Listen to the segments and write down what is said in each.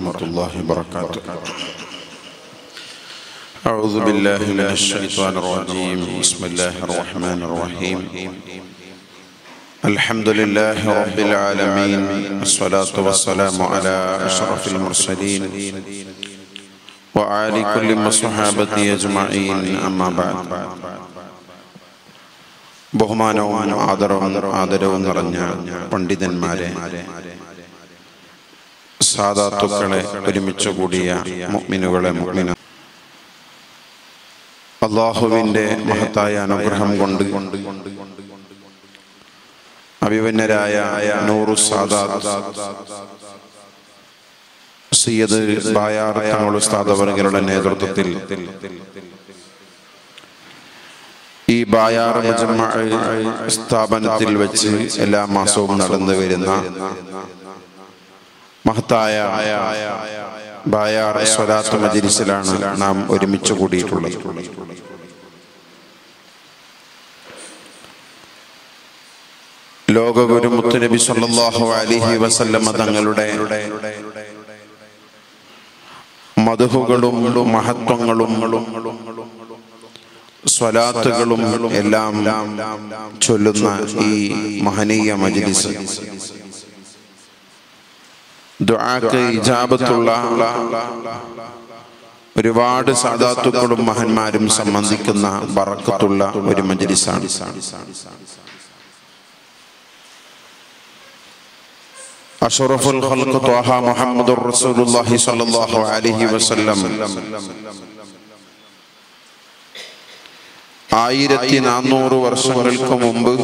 ورحمة الله وبركاته أعوذ بالله من الشيطان الرجيم بسم الله الرحمن الرحيم الحمد لله رب العالمين والصلاة والسلام على أشرف المرسلين وعلى كل وصحابته أجمعين أما بعد ബഹുമാനവും ആദരവും ആദരവും നിറഞ്ഞ പണ്ഡിതന്മാരെ സാധാത്തുക്കളെ ഒരുമിച്ച് കൂടിയ മുഅ്മിനുകളെ മുഅ്മിന അള്ളാഹുവിൻ്റെ മഹത്തായ അനുഗ്രഹം കൊണ്ട് അഭിമന്യരായ നൂറു സാദാത്ത് സയ്യദ് ബായാർ തങ്ങൾ ഉസ്താദവറുകളുടെ നേതൃത്വത്തിൽ ഈ ബായാർ മജമ്മ സ്ഥാപനത്തിൽ വെച്ച് എല്ലാ മാസവും നടന്നു വരുന്ന മഹത്തായ ബായാർ സ്വലാത്ത് മജിലിസിലാണ് നാം ഒരുമിച്ച് കൂടിയിട്ടുള്ളത് ലോകഗുരു മുത്തുനബി സല്ലല്ലാഹു അലൈഹി വസല്ലമ തങ്ങളുടെ മധുഹുകളും മഹത്വങ്ങളും സ്വലാത്തുകളും എല്ലാം ചൊല്ലുന്ന ഈ മഹനീയ മജ്ലിസ് ദുആക്ക് ഇജാബത്തുള്ള ഒരുപാട് സാദാത്തുക്കളും മഹന്മാരും സംബന്ധിക്കുന്ന ബറക്കത്തുള്ള ഒരു മജ്ലിസാണ് അഷറഫുൽ ഖൽഖ് ത്വാഹ മുഹമ്മദുർ റസൂലുള്ളാഹി സ്വല്ലല്ലാഹു അലൈഹി വസല്ലം ആയിരത്തി നാനൂറ് വർഷങ്ങൾക്ക് മുമ്പ്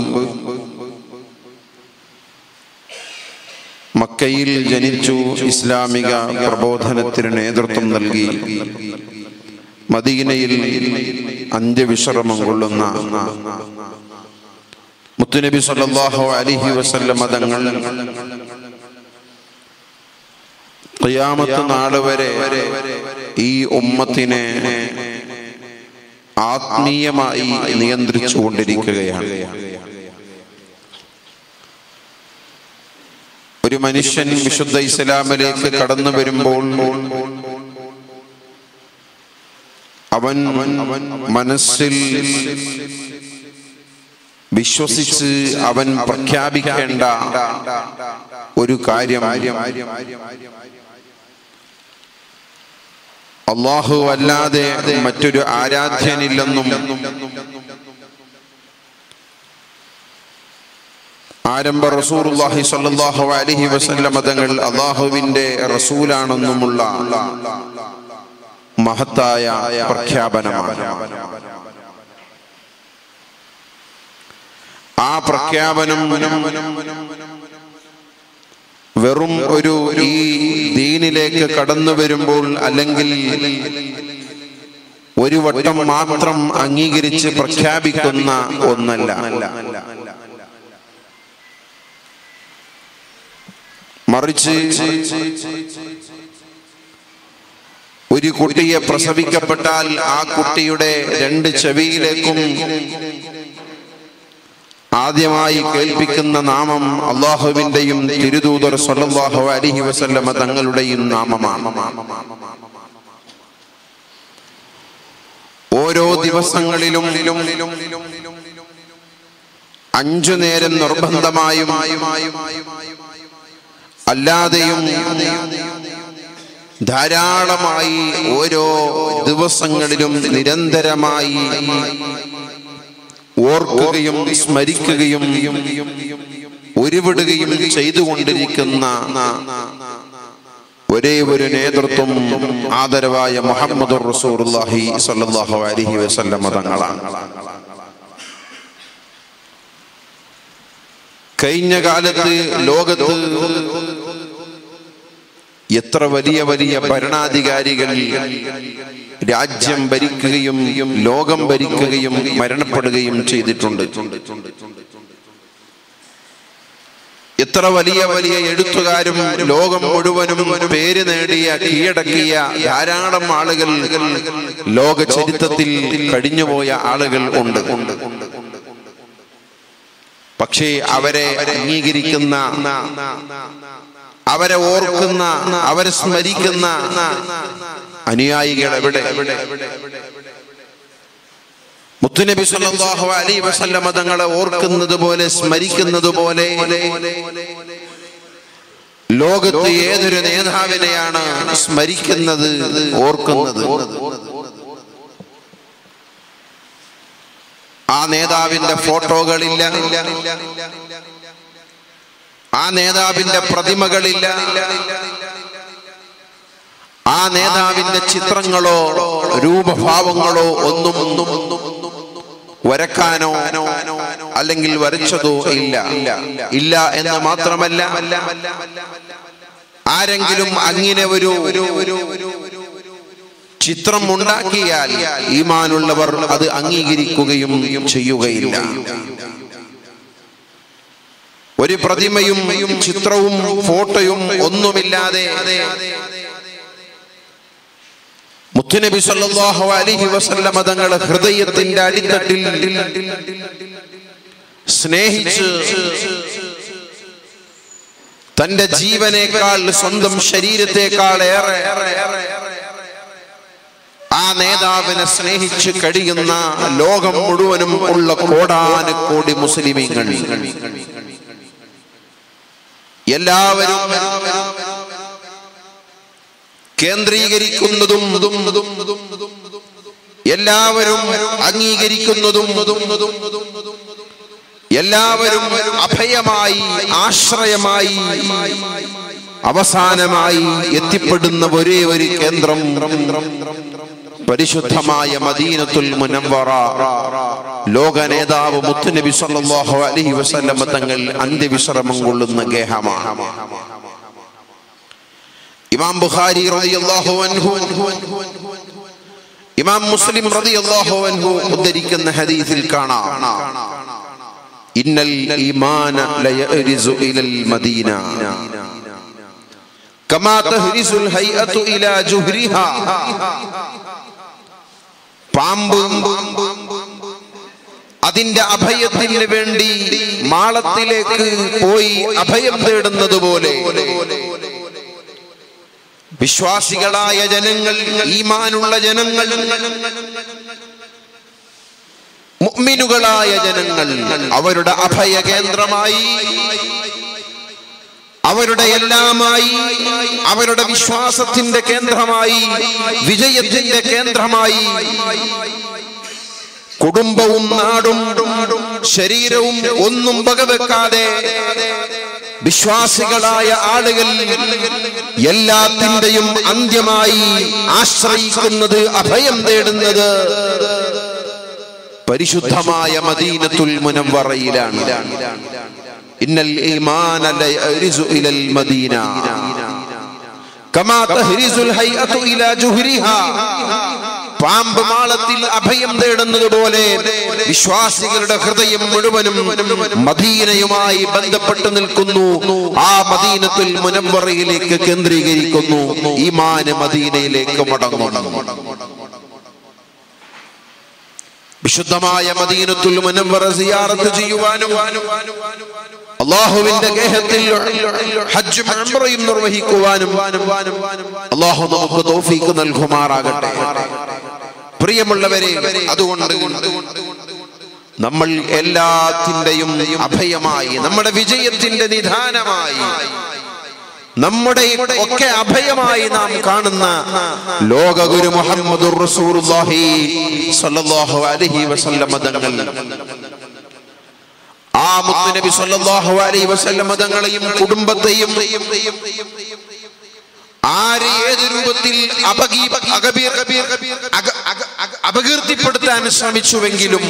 മക്കയിൽ ജനിച്ചു ഇസ്ലാമിക പ്രബോധനത്തിന് നേതൃത്വം നൽകി മദീനയിൽ അന്ത്യവിശ്രമം കൊള്ളുന്ന മുത്തുനബി സല്ലല്ലാഹു അലൈഹി വസല്ലം തങ്ങൾ ഖിയാമത്ത് നാൾ വരെ ഈ ഉമ്മത്തിനെ ആത്മീയമായി നിയന്ത്രിച്ചു കൊണ്ടിരിക്കുകയാണ് ഒരു മനുഷ്യൻ വിശുദ്ധ ഇസ്ലാമിലേക്ക് കടന്നു വരുമ്പോൾ അവൻ മനസ്സിൽ വിശ്വസിച്ച് അവൻ പ്രഖ്യാപിക്കേണ്ട ഒരു കാര്യം അള്ളാഹു അല്ലാതെ മറ്റൊരു ആരാധ്യനില്ലെന്നും ആരംഭ റസൂലുള്ളാഹി സ്വല്ലല്ലാഹു അലൈഹി വസല്ലം തങ്ങൾ അള്ളാഹുവിന്റെ റസൂലാണെന്നുമുള്ള മഹത്തായ പ്രഖ്യാപനമാണ് ആ പ്രഖ്യാപനം വെറും ഒരു ഈ ദീനിലേക്ക് കടന്നു വരുമ്പോൾ അല്ലെങ്കിൽ ഒരു വട്ടം മാത്രം അംഗീകരിച്ച് പ്രഖ്യാപിക്കുന്ന ഒന്നല്ല മറിച്ച് ഒരു കുട്ടിയെ പ്രസവിക്കപ്പെട്ടാൽ ആ കുട്ടിയുടെ രണ്ട് ചെവിയിലേക്കും ആദ്യമായി കേൾപ്പിക്കുന്ന നാമം അള്ളാഹുവിന്റെയും തിരുദൂതർ സല്ലല്ലാഹു അലൈഹി വസല്ലമ തങ്ങളുടെയും നാമമാണ് ഓരോ ദിവസങ്ങളിലും അഞ്ചു നേരം നിർബന്ധമായും അല്ലാതെയും ധാരാളമായി ഓരോ ദിവസങ്ങളിലും നിരന്തരമായി ഓർക്കുകയും സ്മരിക്കുകയും ഉരുവിടുകയും ചെയ്തുകൊണ്ടിരിക്കുന്ന ഒരേ ഒരു നേതൃത്വം ആദരവായ മുഹമ്മദ് റസൂർഹി സല്ലാഹു അലഹി വസല്ലമ തങ്ങളാണ് കഴിഞ്ഞ കാലത്ത് ലോകത്ത് എത്ര വലിയ വലിയ ഭരണാധികാരികൾ രാജ്യം ഭരിക്കുകയും ലോകം ഭരിക്കുകയും മരണപ്പെടുകയും ചെയ്തിട്ടുണ്ട് എത്ര വലിയ വലിയ എഴുത്തുകാരും ലോകം മുഴുവനും പേര് നേടിയ കീഴടക്കിയ ധാരാളം ആളുകൾ ലോക ചരിത്രത്തിൽ കഴിഞ്ഞുപോയ ആളുകൾ ഉണ്ട് പക്ഷേ അവരെ അംഗീകരിക്കുന്ന അവരെ ഓർക്കുന്ന അവരെ സ്മരിക്കുന്ന അനുയായികൾ എവിടെ മുത്തുനബി സല്ലല്ലാഹു അലൈഹി വസല്ലമ തങ്ങളെ ഓർക്കുന്നത് പോലെ സ്മരിക്കുന്നത് പോലെ ലോകത്ത് ഏതൊരു നേതാവിനെയാണ് സ്മരിക്കുന്നത് ഓർക്കുന്നത് ആ നേതാവിന്റെ ഫോട്ടോകളില്ല ആ നേതാവിന്റെ പ്രതിമകളില്ല ആ നേതാവിന്റെ ചിത്രങ്ങളോ രൂപഭാവങ്ങളോ ഒന്നും ഒന്നും വരക്കാനോ അല്ലെങ്കിൽ വരച്ചതോ ഇല്ല ഇല്ല എന്ന് മാത്രമല്ല ആരെങ്കിലും അങ്ങനെ ഒരു ചിത്രം ഉണ്ടാക്കിയാൽ ഈമാനുള്ളവർ അത് അംഗീകരിക്കുകയും ചെയ്യുകയില്ല ഒരു പ്രതിമയും ചിത്രവും ഫോട്ടോയും ഒന്നുമില്ലാതെ മുത്തുനബി സല്ലല്ലാഹു അലൈഹി വസല്ലമ തങ്ങളെ ഹൃദയത്തിന്റെ അടിത്തട്ടിൽ സ്നേഹിച്ച് തന്റെ ജീവനേക്കാൾ സ്വന്തം ശരീരത്തെക്കാൾ ഏറെ ആ നേതാവിനെ സ്നേഹിച്ച് കഴിയുന്ന ലോകം മുഴുവനും ഉള്ള കോടാനുകോടി മുസ്ലിമീങ്ങൾ എല്ലാവരും കേന്ദ്രീകരിക്കുന്നതും എല്ലാവരും അംഗീകരിക്കുന്നതും എല്ലാവരും അഭയമായി ആശ്രയമായി അവസാനമായി എത്തിപ്പെടുന്ന ഒരേ ഒരു കേന്ദ്രം പരിശുദ്ധമായ മദീനത്തുൽ മുനവ്വറ ലോക നേതാവ് മുത്തുനബി സല്ലല്ലാഹു അലൈഹി വസല്ലമ തങ്ങൾ അന്ത്യവിശ്രമം കൊള്ളുന്ന ഗേഹമാണ് ഇമാം ബുഖാരി റളിയല്ലാഹു അൻഹു ഇമാം മുസ്ലിം റളിയല്ലാഹു അൻഹു ഉദ്ധരിക്കുന്ന ഹദീസിൽ കാണാം ഇന്നൽ ഈമാന ലയരിസു ഇലൽ മദീന കമാ തഹ്രിസുൽ ഹൈഅതു ഇലാ ജുഹ്രിഹാ പാമ്പ് അതിന്റെ അഭയത്തിന് വേണ്ടി മാളത്തിലേക്ക് പോയി അഭയം തേടുന്നത് പോലെ വിശ്വാസികളായ ജനങ്ങൾ ഈമാനുള്ള ജനങ്ങൾ മുഅ്മിനുകളായ ജനങ്ങൾ അവരുടെ അഭയ കേന്ദ്രമായി അവരുടെ എല്ലാമായി അവരുടെ വിശ്വാസത്തിന്റെ കേന്ദ്രമായി വിജയത്തിന്റെ കേന്ദ്രമായി കുടുംബവും നാടും ശരീരവും ഒന്നും വകവെക്കാതെ വിശ്വാസികളായ ആളുകൾ എല്ലാത്തിന്റെയും അന്ത്യമായി ആശ്രയിക്കുന്നത് അഭയം തേടുന്നത് പരിശുദ്ധമായ മദീനത്തുൽ മുനവ്വറയിലാണ് ഇന്നൽ ഈമാന ലയരിസു ഇലൽ മദീന കമാ തഹ്രിസുൽ ഹൈഅതു ഇലാ ജുഹ്രിഹാ പാമ്പ് മാളത്തിൽ അഭയം തേടുന്നത് പോലെ വിശ്വാസികളുടെ ഹൃദയം മുഴുവനും മദീനയുമായി ബന്ധപ്പെട്ട് നിൽക്കുന്നു ആ മദീനത്തിൽ മുനവറയിലേക്ക് കേന്ദ്രീകരിക്കുന്നു ഈമാന് മദീനയിലേക്ക് മടങ്ങുന്നു വിശുദ്ധമായ മദീനത്തുൽ മുനവറ സിയാറത്ത് ചെയ്യുവാനും അള്ളാഹുവിന്റെ ഗേഹത്തിൽ ഹജ്ജും ഉംറയും നിർവഹിക്കുവാനും അള്ളാഹു നമുക്ക് തൗഫീക്ക് നൽകുമാറാകട്ടെ പ്രിയമുള്ളവരെ അതുകൊണ്ട് നമ്മൾ എല്ലാത്തിന്റെയും അഭയമായി നമ്മുടെ വിജയത്തിന്റെ നിധാനമായി നമ്മുടെ ഒക്കെ അഭയമായി നാം കാണുന്ന ലോകഗുരു മുഹമ്മദ് റസൂലുള്ളാഹി സ്വല്ലല്ലാഹു അലൈഹി വസല്ലം തങ്ങൾ ആ മുത്തുനബി സല്ലല്ലാഹു അലൈഹി വസല്ലം തങ്ങളെയും കുടുംബത്തെയും ആര് ഏത് രൂപത്തിൽ അപകീ അകബീർ അക- അക- അക- അപകീർത്തിപ്പെടുത്താൻ ശ്രമിച്ചുവെങ്കിലും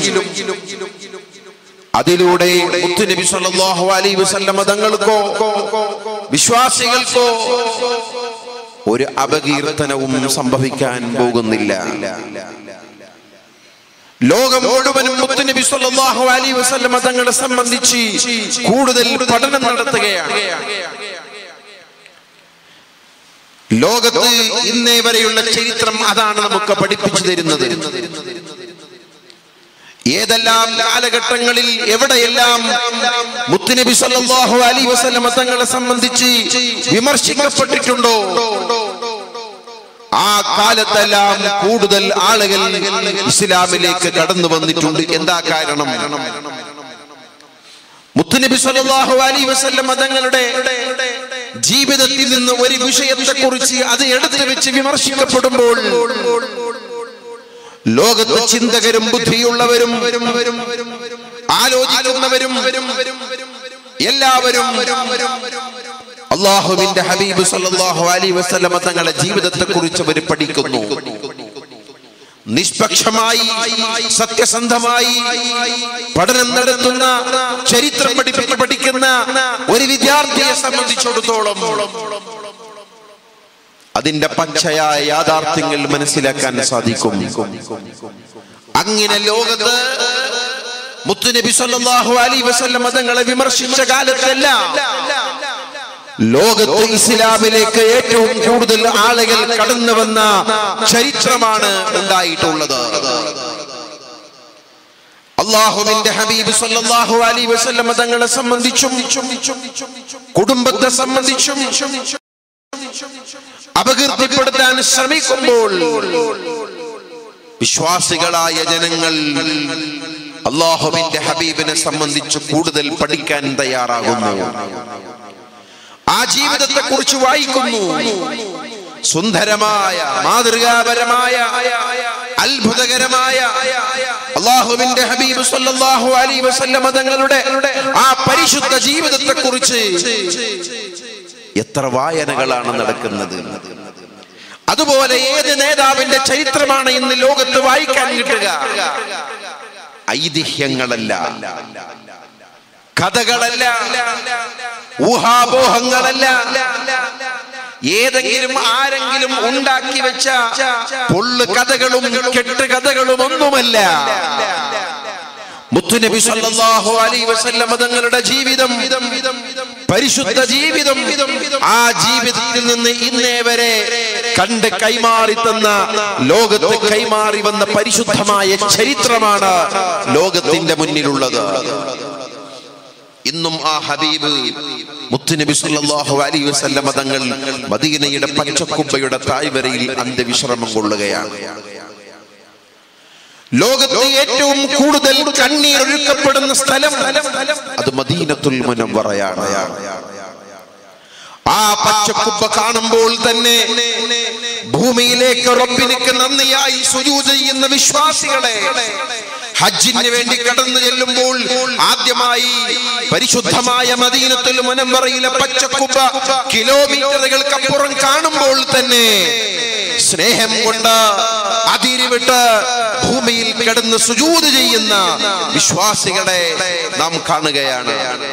അതിലൂടെ മുത്തുനബി സല്ലല്ലാഹു അലൈഹി വസല്ലം തങ്ങൾക്കോ വിശ്വാസികൾക്കോ ഒരു അപകീർത്തനവും സംഭവിക്കാൻ പോകുന്നില്ല ലോകം മുഴുവനും മുത്തുനബി സല്ലല്ലാഹു അലൈഹി വസല്ലം തങ്ങളെ സംബന്ധിച്ച് കൂടുതൽ പഠനം നടത്തുകയാണ് ലോകത്ത് ഇന്നേ വരെയുള്ള ചരിത്രം അതാണ് നമുക്ക് പഠിപ്പിച്ചു തരുന്നത് ഏതെല്ലാം കാലഘട്ടങ്ങളിൽ എവിടെയെല്ലാം മുത്തുനബി സല്ലല്ലാഹു അലൈഹി വസല്ലമ തങ്ങളെ സംബന്ധിച്ച് വിമർശിക്കപ്പെട്ടിട്ടുണ്ടോ ആ കാലത്തെല്ലാം കൂടുതൽ ആളുകൾ ഇസ്ലാമിലേക്ക് കടന്നു വന്നിട്ടുണ്ട് എന്താ കാരണം മുത്തുനബി സല്ലല്ലാഹു അലൈഹി വസല്ലമ തങ്ങളുടെ ജീവിതത്തിൽ നിന്ന് ഒരു വിഷയത്തെ കുറിച്ച് അത് എടുത്തു വെച്ച് വിമർശിക്കപ്പെടുമ്പോൾ ലോകത്ത് ചിന്തകരും ബുദ്ധിയുള്ളവരും ആലോചിക്കുന്നവരും എല്ലാവരും അള്ളാഹുവിന്റെ ഹബീബ് സല്ലല്ലാഹു അലൈഹി വസല്ലമ തങ്ങളുടെ ജീവിതത്തെ കുറിച്ച് അവർ പഠിക്കുന്നു നിഷ്പക്ഷമായി സത്യസന്ധമായി പഠനം നടത്തുന്ന ചരിത്രം പഠിപ്പിച്ച് പഠിക്കുന്ന ഒരു വിദ്യാർത്ഥിയെ സംബന്ധിച്ചിടത്തോളം അതിന്റെ പച്ചയായ യാഥാർത്ഥ്യങ്ങൾ മനസ്സിലാക്കാൻ സാധിക്കും അങ്ങനെ ലോകത്ത് മുത്തുനബി സല്ലല്ലാഹു അലൈഹി വസല്ലം മതങ്ങളെ വിമർശിച്ച കാലത്തെല്ലാം ലോകത്ത് ഇസ്ലാമിലേക്ക് ഏറ്റവും കൂടുതൽ ആളുകൾ കടന്നു വന്ന ചരിത്രമാണ് ഉണ്ടായിട്ടുള്ളത് അള്ളാഹുവിന്റെ ഹബീബ് സല്ലല്ലാഹു അലൈഹി വസല്ലം തങ്ങളെ സംബന്ധിച്ചും കുടുംബത്തെ സംബന്ധിച്ചും അപകീർത്തിപ്പെടുത്താൻ ശ്രമിക്കുമ്പോൾ വിശ്വാസികളായ ജനങ്ങൾ അള്ളാഹുവിന്റെ ഹബീബിനെ സംബന്ധിച്ച് കൂടുതൽ പഠിക്കാൻ തയ്യാറാകുന്നു ആ ജീവിതത്തെ കുറിച്ച് വായിക്കുന്നു സുന്ദരമായ മാതൃകാപരമായ അത്ഭുതകരമായ അള്ളാഹുവിന്റെ ഹബീബ് സല്ലല്ലാഹു അലൈഹി വസല്ലം തങ്ങളുടെ ആ പരിശുദ്ധ ജീവിതത്തെ കുറിച്ച് എത്ര വായനകളാണ് നടക്കുന്നത് അതുപോലെ ഏത് നേതാവിന്റെ ചരിത്രമാണ് ഇന്ന് ലോകത്ത് വായിക്കാൻ കിട്ടുക ഐതിഹ്യങ്ങളല്ല കഥകളല്ല ഊഹാപോഹങ്ങളല്ല ഏതെങ്കിലും ആരെങ്കിലും ഉണ്ടാക്കി വെച്ച പൊള്ളു കഥകളും കെട്ട് കഥകളും ഒന്നുമല്ല മുത്തുനബി സല്ലല്ലാഹു അലൈഹി വസല്ലം തങ്ങളുടെ ജീവിതം പരിശുദ്ധ ജീവിതം ആ ജീവിതത്തിൽ നിന്ന് ഇന്നേ വരെ കണ്ട് കൈമാറി തന്ന ലോകത്ത് കൈമാറി വന്ന പരിശുദ്ധമായ ചരിത്രമാണ് ലോകത്തിന്റെ മുന്നിലുള്ളത് ഇന്നും ആ ഹബീബ് മുത്തുനബി സല്ലല്ലാഹു അലൈഹി വസല്ലം തങ്ങൾ മദീനയുടെ പച്ചക്കുബ്ബയുടെ താഴ്വരയിൽ അന്ത്യവിശ്രമം കൊള്ളുകയാണ് ലോകത്ത് ഏറ്റവും കൂടുതൽ കണ്ണീർ ഒഴുക്കപ്പെടുന്ന സ്ഥലം അത് മദീനത്തുൽ മുനവ്വറയാണ് ആ പച്ചക്കുബ്ബ കാണുമ്പോൾ തന്നെ ഭൂമിയിലേക്ക് റബ്ബിനിക്ക് നന്ദിയായി സുജൂദ് ചെയ്യുന്ന വിശ്വാസികളെ ഹജ്ജിന് വേണ്ടി കടന്നു ചെല്ലുമ്പോൾ ആദ്യമായി പരിശുദ്ധമായ മദീനത്തുൽ മുനവ്വറയിലെ പച്ചക്കുബ്ബ കിലോമീറ്ററുകൾക്കപ്പുറം കാണുമ്പോൾ തന്നെ സ്നേഹം കൊണ്ട് അതിരിവിട്ട് ഭൂമിയിൽ കിടന്ന് സുജൂത് ചെയ്യുന്ന വിശ്വാസികളെ നാം കാണുകയാണ്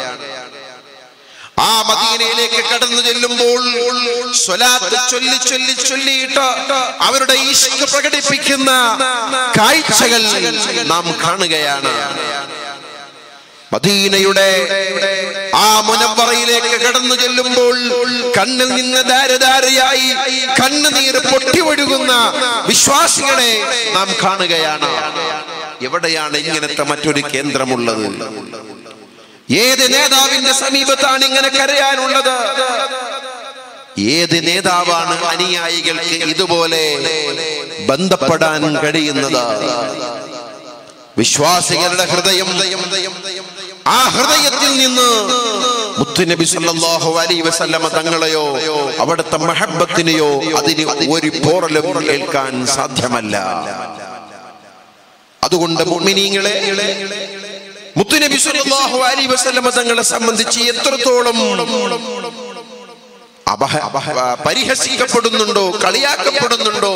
ആ മദീനയിലേക്ക് കടന്നു ചെല്ലുമ്പോൾ സ്വലാത്ത് ചൊല്ലി ചൊല്ലി ചൊല്ലിയിട്ട് അവരുടെ ഈശ്വര പ്രകടിപ്പിക്കുന്ന കാഴ്ചകൾ നാം കാണുകയാണ് മദീനയുടെ ആ മുനമ്പറയിലേക്ക് കടന്നു ചെല്ലുമ്പോൾ കണ്ണിൽ നിന്ന് ധാരധാരയായി കണ്ണുനീർ പൊട്ടി ഒഴുകുന്ന വിശ്വാസികളെ നാം കാണുകയാണ് എവിടെയാണ് ഇങ്ങനത്തെ മറ്റൊരു കേന്ദ്രമുള്ളത് ഏത് നേതാവിന്റെ സമീപത്താണ് ഇങ്ങനെ കരയാനുള്ളത് ഏത് നേതാവാണ് അനുയായികൾക്ക് ഇതുപോലെ ബന്ധപ്പെടാൻ കഴിയുന്നത് വിശ്വാസികളുടെ ഹൃദയം ആ ഹൃദയത്തിൽ നിന്ന് മുത്തുനബി സല്ലല്ലാഹു അലൈഹി വസല്ലമ തങ്ങളെയോ അവിടുത്തെ മഹബത്തിനെയോ അതിന് ഒരു പോറലും കേൾക്കാൻ സാധ്യമല്ല അതുകൊണ്ട് മുഅ്മിനീങ്ങളെ മുത്തുനബി സല്ലല്ലാഹു അലൈഹി വസല്ലമ തങ്ങളെ സംബന്ധിച്ച് എത്രത്തോളം അപഹ പരിഹസിക്കപ്പെടുന്നുണ്ടോ കളിയാക്കപ്പെടുന്നുണ്ടോ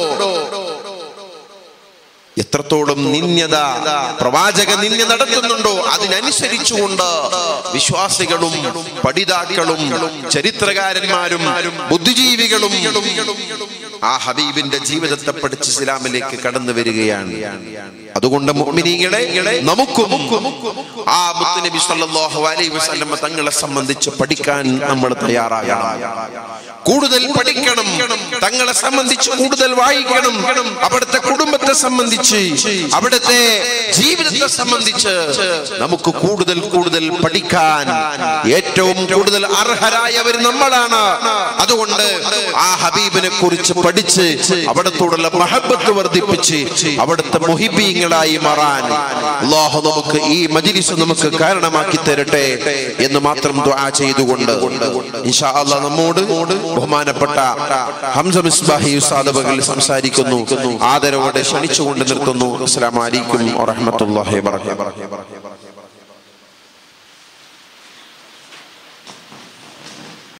എത്രത്തോളം നിന്യത പ്രവാചക നിന്യ നടത്തുന്നുണ്ടോ അതിനനുസരിച്ചുകൊണ്ട് വിശ്വാസികളും പഠിതാക്കളും ചരിത്രകാരന്മാരും ബുദ്ധിജീവികളും ആ ഹബീബിന്റെ ജീവിതത്തെ പഠിച്ച് ഇസ്ലാമിലേക്ക് കടന്നു വരികയാണ് അതുകൊണ്ട് മുഅ്മിനീങ്ങളെ നമുക്കും ആ മുത്തുനബി സല്ലല്ലാഹു അലൈഹി വസല്ലം തങ്ങളെ സംബന്ധിച്ച് പഠിക്കാൻ നമ്മൾ തയ്യാറാകണം കൂടുതൽ പഠിക്കണം തങ്ങളെ സംബന്ധിച്ച് കൂടുതൽ വായിക്കണം അവിടുത്തെ കുടുംബത്തെ സംബന്ധിച്ച് അവിടുത്തെ ജീവിതത്തെ സംബന്ധിച്ച് നമുക്ക് കൂടുതൽ കൂടുതൽ പഠിക്കാൻ ഏറ്റവും കൂടുതൽ അർഹരായവർ നമ്മളാണ് അതുകൊണ്ട് ആ ഹബീബിനെ കുറിച്ച് പഠിച്ച് അവിടത്തോടുള്ള മഹബത്ത് വർദ്ധിപ്പിച്ച് അവിടുത്തെ മുഹിബീങ്ങളായി മാറാൻ അള്ളാഹു നമുക്ക് ഈ മജിലിസ് നമുക്ക് കാരണമാക്കി തരട്ടെ എന്ന് മാത്രം ദുആ ചെയ്തുകൊണ്ട് ഇൻഷാ അല്ലാഹ് നമ്മോട് ബഹുമാനപ്പെട്ട ഹംസ മിസ്ബാഹി ഉസ്താദ് ബഗൽ സംസാരിക്കുന്നു ആദരവോടെ ക്ഷണിച്ചുകൊണ്ട് നിർത്തുന്നു അസ്സലാമു അലൈക്കും വറഹ്മത്തുള്ളാഹി വബറകാതുഹു